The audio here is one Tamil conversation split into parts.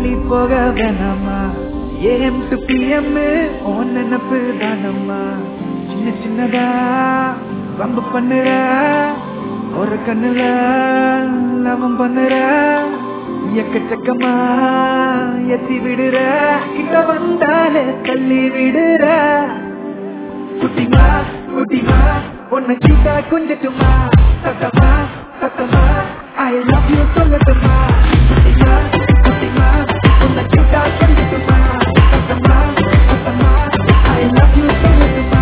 தள்ளி போக வேணாமா ஏஎம் டு பிஎம் ஓன் நினப்பு தானம்மா சின்ன சின்னதா வம்பு பண்ணுற ஒரு கண்ணுல லவம் பண்ணுற எக்கச்சக்கமா எத்தி விடுற கிட்ட வந்தாலே தள்ளி விடுற குட்டிமா குட்டிமா உன்னை சீட்டா கொஞ்சட்டுமா சத்தமா சத்தமா ஐ லவ் யூ சொல்லட்டுமா குட்டிமா குட்டிமா உன்னை சீட்டா கொஞ்சட்டுமா சத்தமா சத்தமா ஐ லவ் யூ சொல்லட்டுமா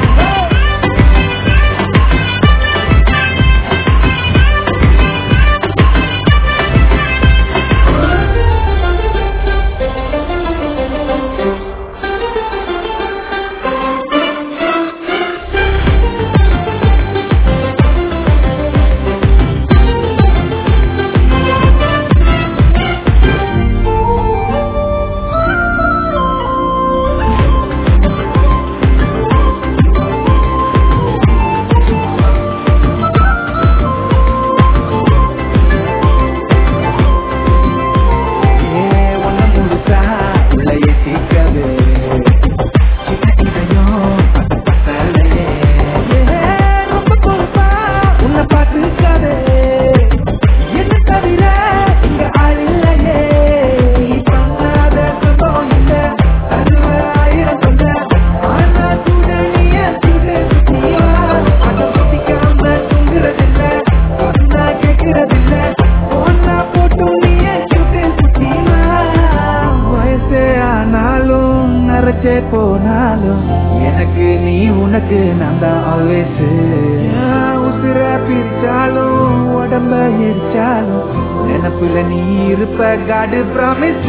ஏ ஒன்ன முழுசா உள்ள ஏத்திக்கவே சின்ன இதயம் பத்தலையே ரொம்ப பொறுப்பா உன்னை பார்த்துக்காதே என்ன தவிர இங்க ஆள் இல்லையே நீ பண்ணாத சொந்தம் இல்ல தருவ ஆயிரம் சொல்ல ஆனா கூட நீ என் சுடு சுத்தியா அதை சுத்திக்காம தூங்குறதில்ல சொன்னா கேட்கறதில்ல ஒன்னா போட்டு நீ என் சுட்டு சுத்தியா வயசே ஆனாலும் நரைச்சே போனாலும் எனக்கு நீ உனக்கு நான் தான் ஆல்வேஸ் உசுர பிரிச்சாலும் உடம்ப எரிச்சாலும் நினப்புல நீ இருப்ப காடு ப்ராமிஸ்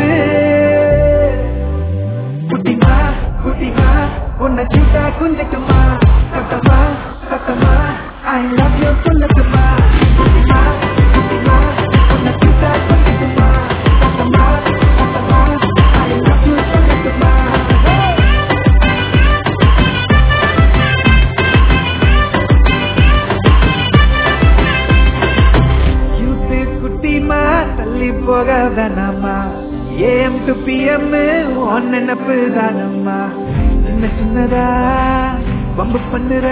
குட்டிமா குட்டிமா உன்னை சீட்டா குஞ்சட்டுமா சத்தமா சத்தமா ஐ லவ் யூ சொல்லட்டுமா குட்டிமா குட்டிமா உன்னை சீட்டா குஞ்சட்டுமா சத்தமா சத்தமா ஐ லவ் யூ சொல்லட்டுமா யூத்து குட்டிமா தள்ளி போக வேணாமா ஏஎம் டு பிஎம் ஒன் நினப்பு தானம்மா சின்ன சின்னதா பம்பு பண்ணுற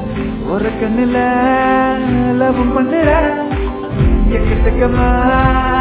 ஒரு கண்ணுல லவம் பண்ணுற எக்கச்சக்கமா